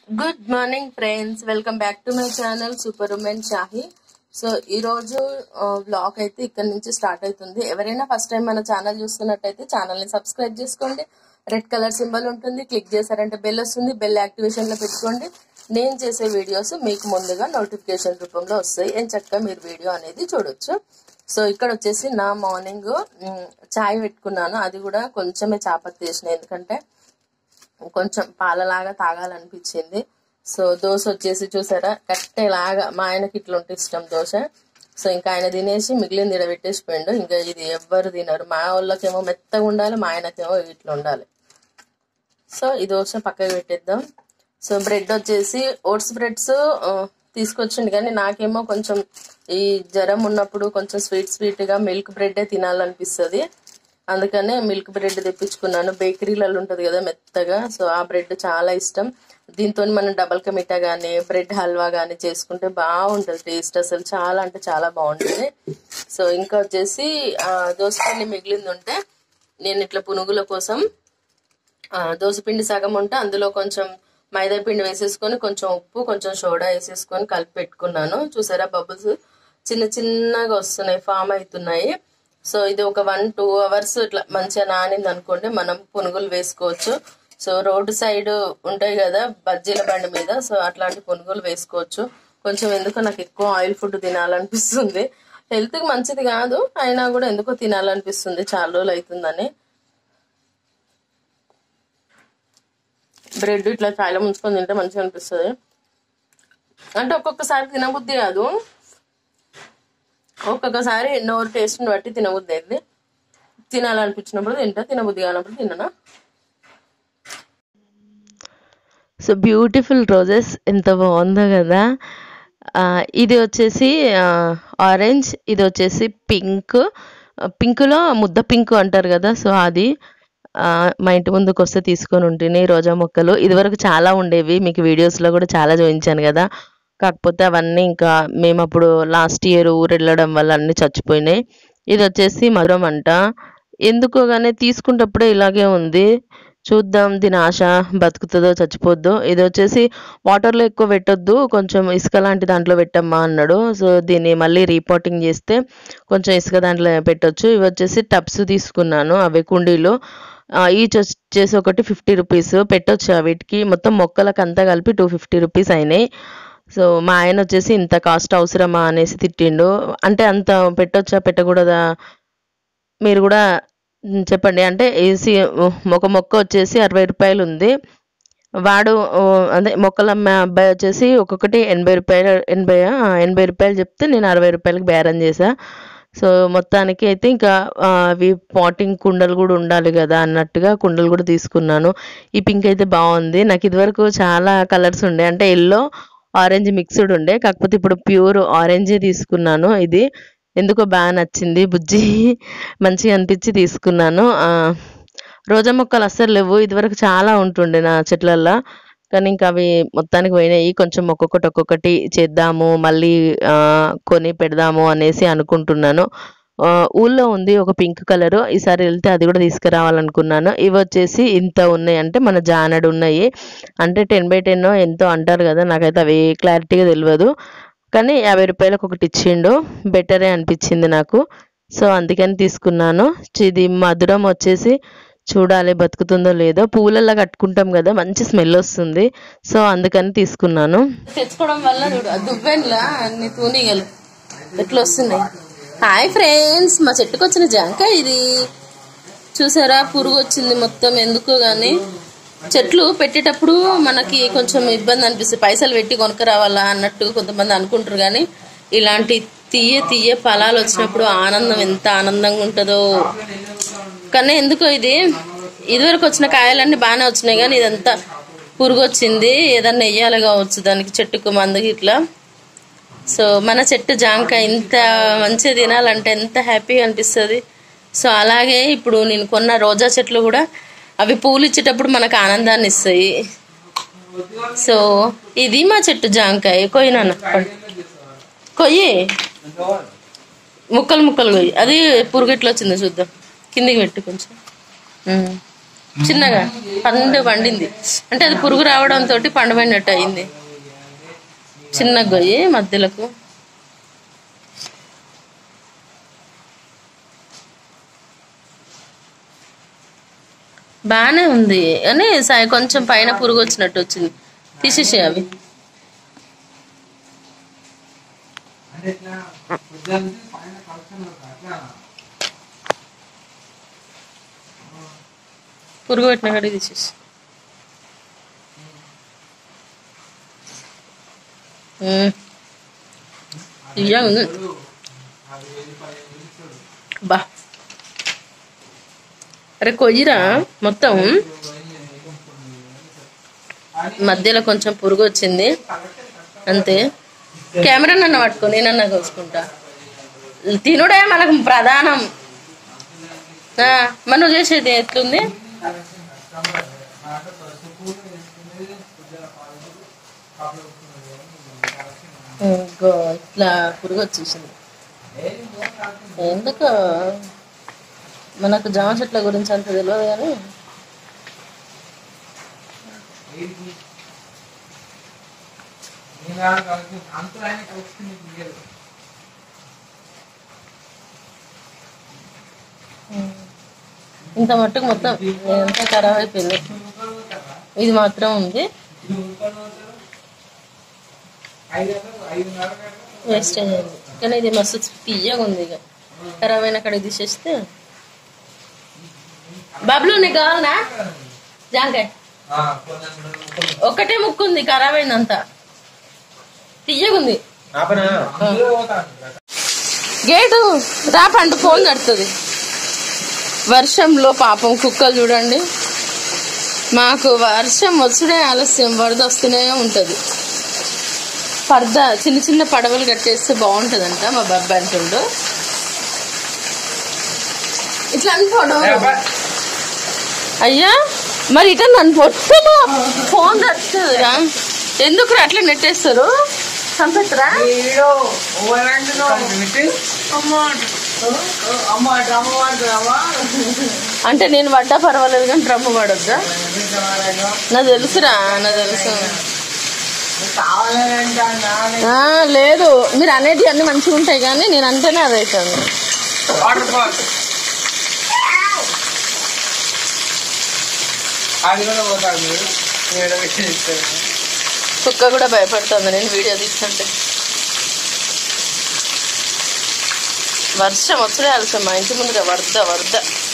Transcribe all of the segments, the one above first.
Good morning friends welcome back to my channel super women Shahi so ఈ రోజు blog అయితే ఇక్కడ నుంచి స్టార్ట్ అవుతుంది ఎవరైనా ఫస్ట్ టైం మన ఛానల్ చూస్తున్నట్టయితే ఛానల్ ని సబ్స్క్రైబ్ చేసుకోండి రెడ్ కలర్ సింబల్ ఉంటుంది క్లిక్ చేశారంటే బెల్ వస్తుంది బెల్ యాక్టివేషన్ లో పెట్టుకోండి నేను చేసే వీడియోస్ మీకు ముందుగా నోటిఫికేషన్ రూపంలో వస్తాయి ఏం చక్కగా మీరు వీడియో అనేది చూడొచ్చు సో ఇక్కడ వచ్చేసి నా మార్నింగ్ చాయ్ పెట్టుకున్నాను అది కూడా కొంచెమే చాపత్తి చేసిన ఎందుకంటే కొంచెం పాలలాగా తాగాలనిపించింది సో దోశ వచ్చేసి చూసారా కట్టేలాగా మా ఆయనకి ఇట్లా ఉంటే ఇష్టం దోశ సో ఇంకా ఆయన తినేసి మిగిలింది ఇక్కడ పెట్టేసిపోయిండు ఇంకా ఇది ఎవ్వరు తినరు మా వాళ్ళకేమో మెత్తగా ఉండాలి మా ఆయనకేమో ఇట్లా ఉండాలి సో ఈ దోశ పక్కకి పెట్టేద్దాం సో బ్రెడ్ వచ్చేసి ఓట్స్ బ్రెడ్స్ తీసుకొచ్చిండు కానీ నాకేమో కొంచెం ఈ జ్వరం ఉన్నప్పుడు కొంచెం స్వీట్ స్వీట్ గా మిల్క్ బ్రెడ్ తినాలనిపిస్తుంది అందుకనే మిల్క్ బ్రెడ్ తెప్పించుకున్నాను బేకరీలలో ఉంటది కదా మెత్తగా సో ఆ బ్రెడ్ చాలా ఇష్టం దీంతో మనం డబల్ కా మిఠా గానీ బ్రెడ్ హల్వా గానీ చేసుకుంటే బాగుంటది టేస్ట్ అసలు చాలా అంటే చాలా బాగుంటుంది సో ఇంకా వచ్చేసి ఆ, దోసపిండి మిగిలింది ఉంటే నేను ఇట్లా పునుగుల కోసం ఆ, దోసపిండి సగం ఉంటే అందులో కొంచెం మైదా పిండి వేసేసుకొని కొంచెం ఉప్పు కొంచెం సోడా వేసేసుకొని కలిపి పెట్టుకున్నాను చూసారా బబుల్స్ చిన్న చిన్నగా వస్తున్నాయి ఫామ్ అవుతున్నాయి సో ఇది ఒక వన్ టూ అవర్స్ ఇట్లా మంచిగా నానింది అనుకోండి మనం పునుగులు వేసుకోవచ్చు సో రోడ్డు సైడ్ ఉంటాయి కదా బజ్జీల బండి మీద సో అట్లాంటి పునుగులు వేసుకోవచ్చు కొంచెం ఎందుకో నాకు ఎక్కువ ఆయిల్ ఫుడ్ తినాలనిపిస్తుంది హెల్త్ కి మంచిది కాదు అయినా కూడా ఎందుకో తినాలనిపిస్తుంది చాలా రోజులు అవుతుందని బ్రెడ్ ఇట్లా చాలా ముంచుకొని తింటే మంచిగా అనిపిస్తుంది అంటే ఒక్కొక్కసారి తినబుద్ధి కాదు ఒక్కొక్కసారి నోరు టేస్ట్ని బట్టి తినబుద్ధి అయింది తినాలనిపించినప్పుడు తింటా తినబుద్ధి కానప్పుడు తిననా సో బ్యూటిఫుల్ రోజెస్ ఎంత బాగుందో కదా ఆ, ఇది వచ్చేసి ఆరెంజ్ ఇది వచ్చేసి పింక్ పింక్లో ముద్ద పింక్ అంటారు కదా సో అది ఆ, మా ఇంటి ముందుకు వస్తే తీసుకొని ఉంటుంది రోజా మొక్కలు ఇదివరకు చాలా ఉండేవి మీకు వీడియోస్లో కూడా చాలా చూపించాను కదా కాకపోతే అవన్నీ ఇంకా మేము అప్పుడు లాస్ట్ ఇయర్ ఊరు వెళ్ళడం వల్ల అన్నీ చచ్చిపోయినాయి ఇది వచ్చేసి మధురం అంట ఎందుకో కానీ తీసుకున్నప్పుడే ఇలాగే ఉంది చూద్దాం దీని ఆశ బతుకుతుందో చచ్చిపోద్దో ఇది వచ్చేసి వాటర్లో ఎక్కువ పెట్టొద్దు కొంచెం ఇసుక లాంటి దాంట్లో పెట్టమ్మా అన్నాడు సో దీన్ని మళ్ళీ రీపోర్టింగ్ చేస్తే కొంచెం ఇసుక దాంట్లో పెట్టొచ్చు ఇవి వచ్చేసి టబ్స్ తీసుకున్నాను అవి కుండీలు ఈచ్ వచ్చేసి ఒకటి ఫిఫ్టీ రూపీస్ పెట్టొచ్చు వీటికి మొత్తం మొక్కలకు అంతా కలిపి టూ ఫిఫ్టీ రూపీస్ అయినాయి సో మా ఆయన వచ్చేసి ఇంత కాస్ట్ అవసరమా అనేసి తిట్టిండు అంటే అంత పెట్టొచ్చా పెట్టకూడదా మీరు కూడా మ్, చెప్పండి అంటే ఏసీ ఒక మొక్క వచ్చేసి అరవై రూపాయలు ఉంది వాడు ఓ, అదే మొక్కలు అమ్మే అబ్బాయి వచ్చేసి ఒక్కొక్కటి ఎనభై రూపాయలు ఎనభై ఆ, ఎనభై రూపాయలు చెప్తే నేను అరవై రూపాయలకి బేరం చేశా సో మొత్తానికి అయితే ఇంకా ఆ, అవి పాటింగ్ కుండలు కూడా ఉండాలి కదా అన్నట్టుగా కుండలు కూడా తీసుకున్నాను ఈ పింక్ అయితే బాగుంది నాకు ఇదివరకు చాలా కలర్స్ ఉండే అంటే ఎల్లో ఆరెంజ్ మిక్స్డ్ ఉండే కాకపోతే ఇప్పుడు ప్యూర్ ఆరెంజే తీసుకున్నాను ఇది ఎందుకో బాగా నచ్చింది బుజ్జి మంచిగా అనిపించి తీసుకున్నాను ఆ, రోజా మొక్కలు అస్సలు లేవు ఇదివరకు చాలా ఉంటుండే నా చెట్లల్లో కానీ ఇంకా అవి మొత్తానికి పోయినాయి కొంచెం ఒక్కొక్కటి ఒక్కొక్కటి చేద్దాము మళ్ళీ ఆ, కొని పెడదాము అనేసి అనుకుంటున్నాను ఆ, ఊళ్ళో ఉంది ఒక పింక్ కలర్ ఈసారి వెళ్తే అది కూడా తీసుకురావాలనుకున్నాను ఇవి వచ్చేసి ఇంత ఉన్నాయి అంటే మన జానడు ఉన్నాయి అంటే టెన్ బై టెన్ ఎంతో అంటారు కదా నాకైతే అవి క్లారిటీగా తెలియదు కానీ యాభై రూపాయలకు ఒకటి ఇచ్చిండు బెటరే అనిపించింది నాకు సో అందుకని తీసుకున్నాను చి- ఇది మధురం వచ్చేసి చూడాలి బతుకుతుందో లేదో పూలల్లో కట్టుకుంటాం కదా మంచి స్మెల్ వస్తుంది సో అందుకని తీసుకున్నాను తెచ్చుకోవడం వల్ల చూడు ఆ దువ్వెనలా అన్ని తూనీగలు ఎట్లా వస్తున్నాయి హాయ్ ఫ్రెండ్స్ మా చెట్టుకు వచ్చిన జాంకాయ ఇది చూసారా పురుగు వచ్చింది మొత్తం ఎందుకో గానీ చెట్లు పెట్టేటప్పుడు మనకి కొంచెం ఇబ్బంది అనిపిస్తుంది పైసలు పెట్టి కొనుక్క రావాలా అన్నట్టు కొంతమంది అనుకుంటారు కానీ ఇలాంటి తీయ తీయ ఫలాలు వచ్చినప్పుడు ఆనందం ఎంత ఆనందంగా ఉంటుందో కానీ ఎందుకో ఇది ఇదివరకు వచ్చిన కాయలన్నీ బాగానే వచ్చినాయి కానీ ఇదంతా పురుగు వచ్చింది ఏదన్నా వెయ్యాలి కావచ్చు దానికి చెట్టుకు మందుకి ఇట్లా సో మన చెట్టు జాంకాయ ఇంత మంచిగా తినాలంటే ఎంత హ్యాపీగా అనిపిస్తుంది సో అలాగే ఇప్పుడు నేను కొన్న రోజా చెట్లు కూడా అవి పూలు ఇచ్చేటప్పుడు మనకు ఆనందాన్ని ఇస్తాయి సో ఇది మా చెట్టు జాంకాయ కొయ్యి నాన్న పడు. కొయ్యి ముక్కలు ముక్కలు కొయ్యి అది పురుగు ఎట్లా వచ్చిందో చూద్దాం కిందికి పెట్టు కొంచెం ఉమ్. చిన్నగా పండు పండింది అంటే అది పురుగు రావడంతో పండుపడినట్టు అయింది చిన్న గొయ్యి మధ్యలకు బాగానే ఉంది కానీ సై- కొంచెం పైన పురుగు వచ్చినట్టు వచ్చింది తీసేసే అవి పురుగు పెట్టిన కాడికి తీసేసి ఉమ్. ఇయ్యా ఉంది బా అరే కొయ్యిరా మొత్తం మధ్యలో కొంచెం పురుగు వచ్చింది అంతే కెమెరా నన్ను పట్టుకో నేనన్నా కోసుకుంటా తినుడే మనకు ప్రధానం ఆ, మరి నువ్వు చేసేది ఎట్లుంది ఇంకో ఇట్లా పురుగు వచ్చేసింది ఎందుకు మనకు జామ చెట్ల గురించి అంత తెలియదు కానీ ఇంత మట్టుకు మొత్తం అంతా ఖరాబ్ అయిపోయింది ఇది మాత్రం ఉంది వేస్టేజ్ అయింది కానీ ఇది మస్తు తీయగా ఉంది ఇక ఖరాబ్ అయిన అక్కడికి తీసేస్తే బాబులు నీకు కావాలనా జాంకాయ ఒక్కటే ముక్కు ఉంది ఖరాబ్ అయింది అంతా తీయగుంది గేటు రా పండు ఫోన్ కడుతుంది వర్షంలో పాపం కుక్కలు చూడండి మాకు వర్షం వచ్చుడే ఆలస్యం వరద వస్తూనే ఉంటుంది పరద చిన్న చిన్న పడవలు కట్టేస్తే బాగుంటుందంట మా బాబా అంటుండు ఇట్లా అనుకోడు అయ్యా మరి ఇట నన్ను పొట్టము ఫోన్ తట్టుతుందిరా ఎందుకు అట్లా నెట్టేస్తారు చంపెత్తరా అంటే నేను పడ్డా పర్వాలేదు కానీ డ్రమ్ము పడొద్దా నాకు తెలుసురా నాకు తెలుసు ఆ, లేదు మీరు అనేది అన్ని మంచిగా ఉంటాయి కానీ నేను అంటేనే అది అవుతుంది అది కూడా పోతాడు మీరు నేను విషయం చెప్తాను కుక్క కూడా భయపడుతుంది నేను వీడియో తీస్తుంటే వర్షం వచ్చడే ఆలస్యం మా ఇంటి ముందుగా వరద వరద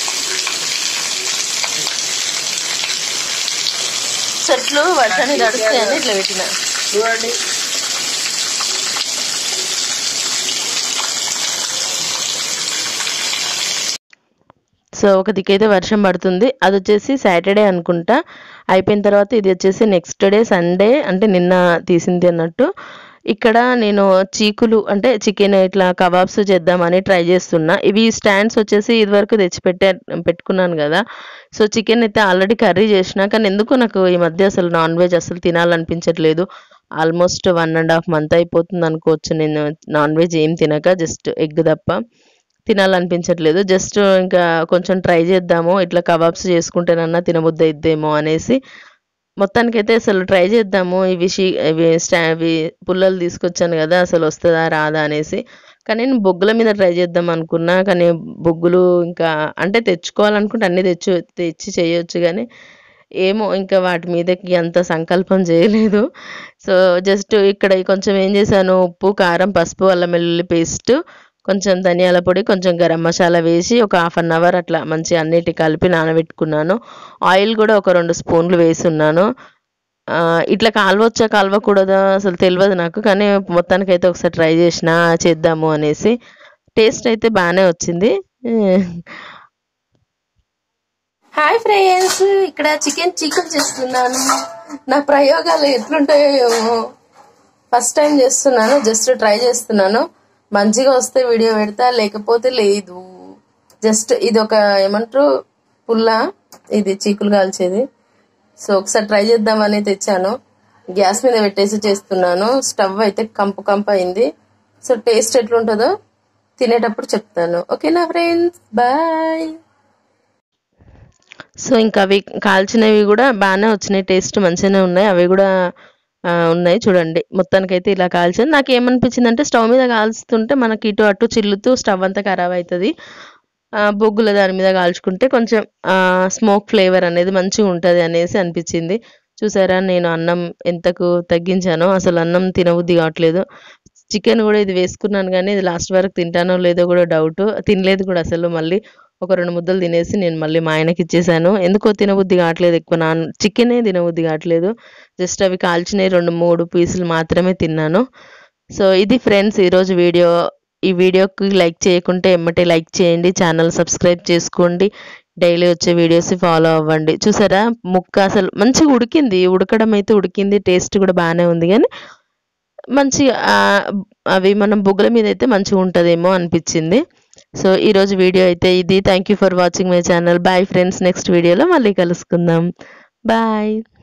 చెట్లు వర్షాన్ని తడుస్తాయని ఇట్లా పెట్టిన చూడండి సో ఒక దిక్కైతే వర్షం పడుతుంది అది వచ్చేసి సాటర్డే అనుకుంటా అయిపోయిన తర్వాత ఇది వచ్చేసి నెక్స్ట్ డే సండే అంటే నిన్న తీసింది అన్నట్టు ఇక్కడ నేను చీకులు అంటే చికెన్ ఇట్లా కబాబ్స్ చేద్దామని ట్రై చేస్తున్నా ఇవి స్టాండ్స్ వచ్చేసి ఇదివరకు తెచ్చిపెట్టే పెట్టుకున్నాను కదా సో చికెన్ అయితే ఆల్రెడీ కర్రీ చేసిన కానీ ఎందుకు నాకు ఈ మధ్య అసలు నాన్ వెజ్ అసలు తినాలనిపించట్లేదు almost one and half month అయిపోతుంది అనుకోవచ్చు నేను నాన్ వెజ్ ఏం తినక జస్ట్ ఎగ్ తప్ప తినాలనిపించట్లేదు జస్ట్ ఇంకా కొంచెం ట్రై చేద్దాము ఇట్లా కబాబ్స్ చేసుకుంటేనన్నా తినబుద్ధి అయిద్దేమో అనేసి మొత్తానికైతే అసలు ట్రై చేద్దాము ఇవి షీ ఇవి స్టా ఇవి పుల్లలు తీసుకొచ్చాను కదా అసలు వస్తుందా రాదా అనేసి కానీ నేను బొగ్గుల మీద ట్రై చేద్దాం అనుకున్నా కానీ బొగ్గులు ఇంకా అంటే తెచ్చుకోవాలనుకుంటే అన్నీ తెచ్చు తెచ్చి చేయొచ్చు కానీ ఏమో ఇంకా వాటి మీదకి అంత సంకల్పం చేయలేదు సో జస్ట్ ఇక్కడ కొంచెం ఏం చేశాను ఉప్పు కారం పసుపు అల్లం వెల్లుల్లి పేస్ట్ కొంచెం ధనియాల పొడి కొంచెం గరం మసాలా వేసి ఒక హాఫ్ అన్ అవర్ అట్లా మంచి అన్నిటి కలిపి నానబెట్టుకున్నాను ఆయిల్ కూడా ఒక రెండు స్పూన్లు వేసి ఉన్నాను ఆ, ఇట్లా కాలవచ్చా కాలవకూడదా అసలు తెలియదు నాకు కానీ మొత్తానికైతే ఒకసారి ట్రై చేసిన చేద్దాము అనేసి టేస్ట్ అయితే బాగానే వచ్చింది హాయ్ ఫ్రెండ్స్ ఇక్కడ చికెన్ చికెన్ చేస్తున్నాను నా ప్రయోగాలు ఎట్లుంటాయో ఏమో ఫస్ట్ టైం చేస్తున్నాను జస్ట్ ట్రై చేస్తున్నాను మంచిగా వస్తే వీడియో పెడతా లేకపోతే లేదు జస్ట్ ఇది ఒక ఏమంటారు పుల్ల ఇది చీకులు కాల్చేది సో ఒకసారి ట్రై చేద్దామని తెచ్చాను గ్యాస్ మీద పెట్టేసి చేస్తున్నాను స్టవ్ అయితే కంపు కంపు అయింది సో టేస్ట్ ఎట్లుంటుందో తినేటప్పుడు చెప్తాను ఓకేనా ఫ్రెండ్స్ బాయ్ సో ఇంకా అవి కాల్చినవి కూడా బాగానే వచ్చినాయి టేస్ట్ మంచిగానే ఉన్నాయి అవి కూడా ఆ, ఉన్నాయి చూడండి మొత్తానికైతే ఇలా కాల్చాను నాకు ఏమనిపించింది అంటే స్టవ్ మీద కాల్చుతుంటే మనకి ఇటు అటు చిల్లుతూ స్టవ్ అంతా ఖరాబ్ అవుతుంది బొగ్గుల దాని మీద కాల్చుకుంటే కొంచెం స్మోక్ ఫ్లేవర్ అనేది మంచిగా ఉంటుంది అనేసి అనిపించింది చూసారా నేను అన్నం ఎంతకు తగ్గించానో అసలు అన్నం తినబుద్ధి కావట్లేదు చికెన్ కూడా ఇది వేసుకున్నాను కానీ ఇది లాస్ట్ వరకు తింటానో లేదో కూడా డౌట్ తినలేదు కూడా అసలు మళ్ళీ ఒక రెండు ముద్దలు తినేసి నేను మళ్ళీ మా ఆయనకి ఇచ్చేసాను ఎందుకో తినబుద్ధి కావట్లేదు ఎక్కువ నాన్ చికెనే తినబుద్ధి కావట్లేదు జస్ట్ అవి కాల్చినవి రెండు మూడు పీసులు మాత్రమే తిన్నాను సో ఇది ఫ్రెండ్స్ ఈరోజు వీడియో ఈ వీడియోకి లైక్ చేయకుంటే ఎమ్మటే లైక్ చేయండి ఛానల్ సబ్స్క్రైబ్ చేసుకోండి డైలీ వచ్చే వీడియోస్ ఫాలో అవ్వండి చూసారా ముక్క అసలు మంచిగా ఉడికింది ఉడకడం అయితే ఉడికింది టేస్ట్ కూడా బాగానే ఉంది కానీ మంచి అవి మనం బుగ్గల మీద అయితే మంచిగా ఉంటుందేమో అనిపించింది సో ఈరోజు వీడియో అయితే ఇది thank you for watching my channel bye friends next వీడియోలో మళ్ళీ కలుసుకుందాం బాయ్